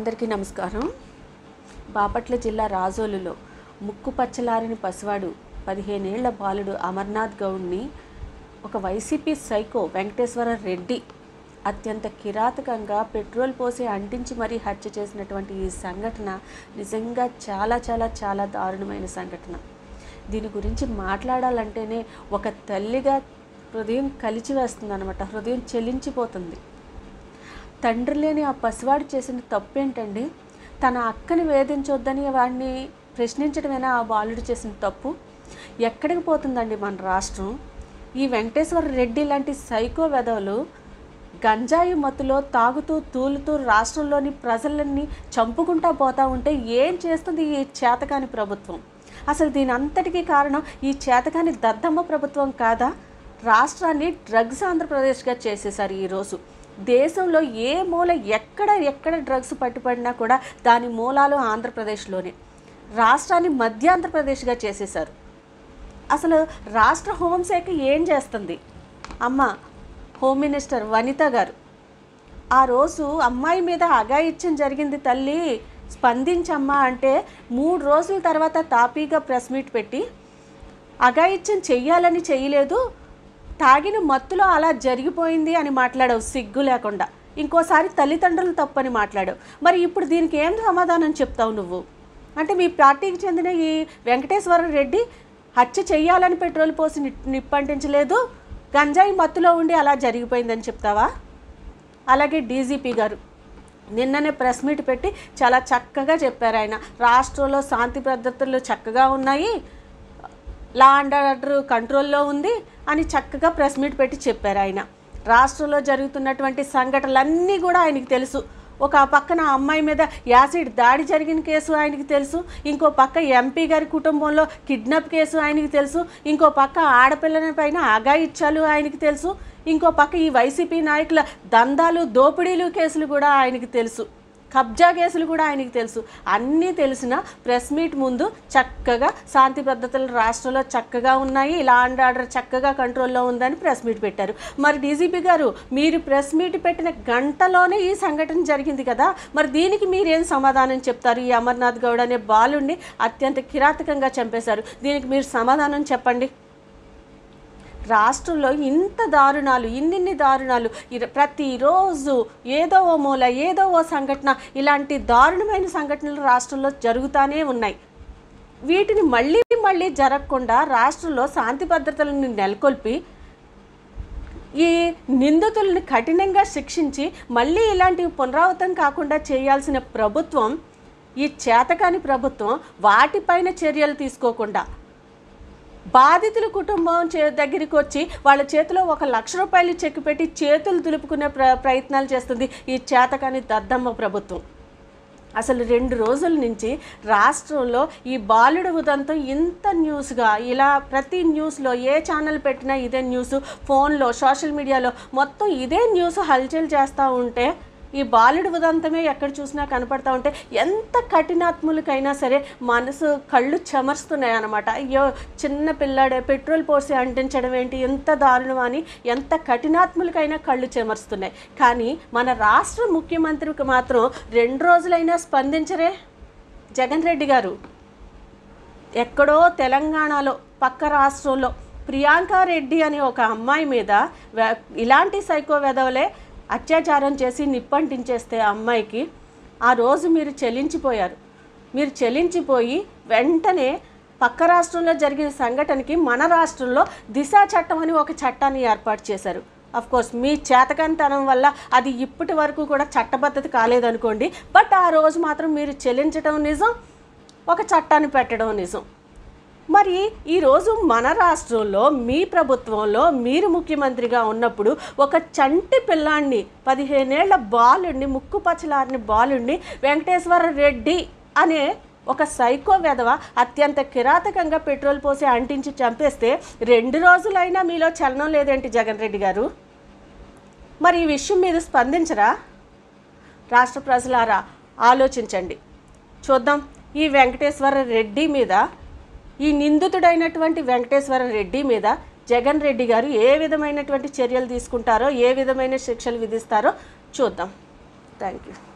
అందరికీ నమస్కారం బాపట్ల జిల్లా రాజోలులో ముక్కు పచ్చలారని పసివాడు పదిహేనేళ్ల బాలుడు అమర్నాథ్ గౌడ్ని ఒక వైసీపీ సైకో వెంకటేశ్వర రెడ్డి అత్యంత కిరాతకంగా పెట్రోల్ పోసి అంటించి మరీ హత్య చేసినటువంటి ఈ సంఘటన నిజంగా చాలా చాలా చాలా దారుణమైన సంఘటన దీని గురించి మాట్లాడాలంటేనే ఒక తల్లిగా హృదయం కలిచి వేస్తుంది అనమాట హృదయం చెలించిపోతుంది తండ్రి లేని ఆ పసివాడు చేసిన తప్పు ఏంటండి తన అక్కని వేధించొద్దని వాడిని ప్రశ్నించడమేనా ఆ బాలుడు చేసిన తప్పు ఎక్కడికి పోతుందండి మన రాష్ట్రం ఈ వెంకటేశ్వర రెడ్డి లాంటి సైకో వెధవలు గంజాయి మత్తులో తాగుతూ తూలుతూ రాష్ట్రంలోని ప్రజలన్నీ చంపుకుంటా పోతా ఉంటే ఏం చేస్తుంది ఈ చేతకాని ప్రభుత్వం అసలు దీని అంతటికీ కారణం ఈ చేతకాని దద్దమ్మ ప్రభుత్వం కాదా రాష్ట్రాన్ని డ్రగ్స్ ఆంధ్రప్రదేశ్గా చేసేశారు ఈరోజు దేశంలో ఏ మూల ఎక్కడ ఎక్కడ డ్రగ్స్ పట్టుబడినా కూడా దాని మూలాలు ఆంధ్రప్రదేశ్లోనే రాష్ట్రాన్ని మధ్య ఆంధ్రప్రదేశ్గా చేసేశారు అసలు రాష్ట్ర హోంశాఖ ఏం చేస్తుంది అమ్మ హోమ్ మినిస్టర్ వనిత గారు ఆ రోజు అమ్మాయి మీద అఘాయిత్యం జరిగింది తల్లి స్పందించమ్మా అంటే మూడు రోజుల తర్వాత తాపీగా ప్రెస్ మీట్ పెట్టి అఘాయిత్యం చెయ్యాలని చెయ్యలేదు తాగిన మత్తులో అలా జరిగిపోయింది అని మాట్లాడావు సిగ్గు లేకుండా ఇంకోసారి తల్లిదండ్రులు తప్పని మాట్లాడావు మరి ఇప్పుడు దీనికి ఏం సమాధానం చెప్తావు నువ్వు అంటే మీ పార్టీకి చెందిన ఈ వెంకటేశ్వర రెడ్డి హత్య చెయ్యాలని పెట్రోల్ పోసి నిప్- నిప్పంటించలేదు గంజాయి మత్తులో ఉండి అలా జరిగిపోయిందని చెప్తావా అలాగే డీజీపీ గారు నిన్ననే ప్రెస్ మీట్ పెట్టి చాలా చక్కగా చెప్పారు ఆయన రాష్ట్రంలో శాంతి భద్రతలు చక్కగా ఉన్నాయి లా అండ్ ఆర్డర్ కంట్రోల్లో ఉంది అని చక్కగా ప్రెస్ మీట్ పెట్టి చెప్పారు ఆయన రాష్ట్రంలో జరుగుతున్నటువంటి సంఘటనలన్నీ కూడా ఆయనకి తెలుసు ఒక పక్కన అమ్మాయి మీద యాసిడ్ దాడి జరిగిన కేసు ఆయనకి తెలుసు ఇంకో పక్క ఎంపీ గారి కుటుంబంలో కిడ్నాప్ కేసు ఆయనకి తెలుసు ఇంకో పక్క ఆడపిల్లల పైన అఘాయిత్యాలు ఆయనకి తెలుసు ఇంకో పక్క ఈ వైసీపీ నాయకుల దందాలు దోపిడీలు కేసులు కూడా ఆయనకి తెలుసు కబ్జా కేసులు కూడా ఆయనకి తెలుసు అన్నీ తెలిసిన ప్రెస్ మీట్ ముందు చక్కగా శాంతి భద్రతలు రాష్ట్రంలో చక్కగా ఉన్నాయి లా అండ్ ఆర్డర్ చక్కగా కంట్రోల్లో ఉందని ప్రెస్ మీట్ పెట్టారు మరి డీజీపీ గారు మీరు ప్రెస్ మీట్ పెట్టిన గంటలోనే ఈ సంఘటన జరిగింది కదా మరి దీనికి మీరేం సమాధానం చెప్తారు ఈ అమర్నాథ్ గౌడ్ అనే బాలుడిని అత్యంత కిరాతకంగా చంపేశారు దీనికి మీరు సమాధానం చెప్పండి రాష్ట్రంలో ఇంత దారుణాలు ఇన్నిన్ని దారుణాలు ఇర- ప్రతిరోజు ఏదో ఓ మూల ఏదో ఓ సంఘటన ఇలాంటి దారుణమైన సంఘటనలు రాష్ట్రంలో జరుగుతూనే ఉన్నాయి వీటిని మళ్ళీ మళ్ళీ జరగకుండా రాష్ట్రంలో శాంతి భద్రతలను నెలకొల్పి ఈ నిందితులను కఠినంగా శిక్షించి మళ్ళీ ఇలాంటివి పునరావృతం కాకుండా చేయాల్సిన ప్రభుత్వం ఈ చేతకాని ప్రభుత్వం వాటిపైన చర్యలు తీసుకోకుండా బాధితుల కుటుంబం చే దగ్గరికి వచ్చి వాళ్ళ చేతిలో ఒక లక్ష రూపాయలు చెక్ పెట్టి చేతులు దులుపుకునే ప్ర ప్రయత్నాలు చేస్తుంది ఈ చేతకాని దద్దమ్మ ప్రభుత్వం అసలు రెండు రోజుల నుంచి రాష్ట్రంలో ఈ బాలుడు ఉదంతం ఇంత న్యూస్గా ఇలా ప్రతి న్యూస్లో ఏ ఛానల్ పెట్టినా ఇదే న్యూస్ ఫోన్లో సోషల్ మీడియాలో మొత్తం ఇదే న్యూస్ హల్చల్ చేస్తూ ఉంటే ఈ బాలుడు ఉదంతమే ఎక్కడ చూసినా కనపడతా ఉంటే ఎంత కఠినాత్ములకైనా సరే మనసు కళ్ళు చెమరుస్తున్నాయి అనమాట అయ్యో చిన్న పిల్లాడే పెట్రోల్ పోసి అంటించడం ఏంటి ఎంత దారుణం అని ఎంత కఠినాత్ములకైనా కళ్ళు చెమరుస్తున్నాయి కానీ మన రాష్ట్ర ముఖ్యమంత్రికి మాత్రం రెండు రోజులైనా స్పందించరే జగన్ రెడ్డి గారు ఎక్కడో తెలంగాణలో పక్క రాష్ట్రంలో ప్రియాంక రెడ్డి అనే ఒక అమ్మాయి మీద వె- ఇలాంటి సైకో వెధవలే అత్యాచారం చేసి నిప్పంటించేస్తే ఆ అమ్మాయికి ఆ రోజు మీరు చెల్లించిపోయారు మీరు చెల్లించిపోయి వెంటనే పక్క రాష్ట్రంలో జరిగిన సంఘటనకి మన రాష్ట్రంలో దిశా చట్టం అని ఒక చట్టాన్ని ఏర్పాటు చేశారు అఫ్ కోర్స్ మీ చేతకంతనం వల్ల అది ఇప్పటి వరకు కూడా చట్టబద్ధత కాలేదనుకోండి బట్ ఆ రోజు మాత్రం మీరు చెల్లించడం నిజం ఒక చట్టాన్ని పెట్టడం నిజం మరి ఈరోజు మన రాష్ట్రంలో మీ ప్రభుత్వంలో మీరు ముఖ్యమంత్రిగా ఉన్నప్పుడు ఒక చంటి పిల్లాన్ని పదిహేనేళ్ల బాలుడిని ముక్కు పచ్చలారిని బాలుడిని వెంకటేశ్వర రెడ్డి అనే ఒక సైకో వెధవ అత్యంత కిరాతకంగా పెట్రోల్ పోసి అంటించి చంపేస్తే రెండు రోజులైనా మీలో చలనం లేదేంటి జగన్ రెడ్డి గారు మరి ఈ విషయం మీద స్పందించరా రాష్ట్ర ప్రజలారా ఆలోచించండి చూద్దాం ఈ వెంకటేశ్వర రెడ్డి మీద ఈ నిందితుడైనటువంటి వెంకటేశ్వర రెడ్డి మీద జగన్ రెడ్డి గారు ఏ విధమైనటువంటి చర్యలు తీసుకుంటారో ఏ విధమైన శిక్షలు విధిస్తారో చూద్దాం థ్యాంక్ యూ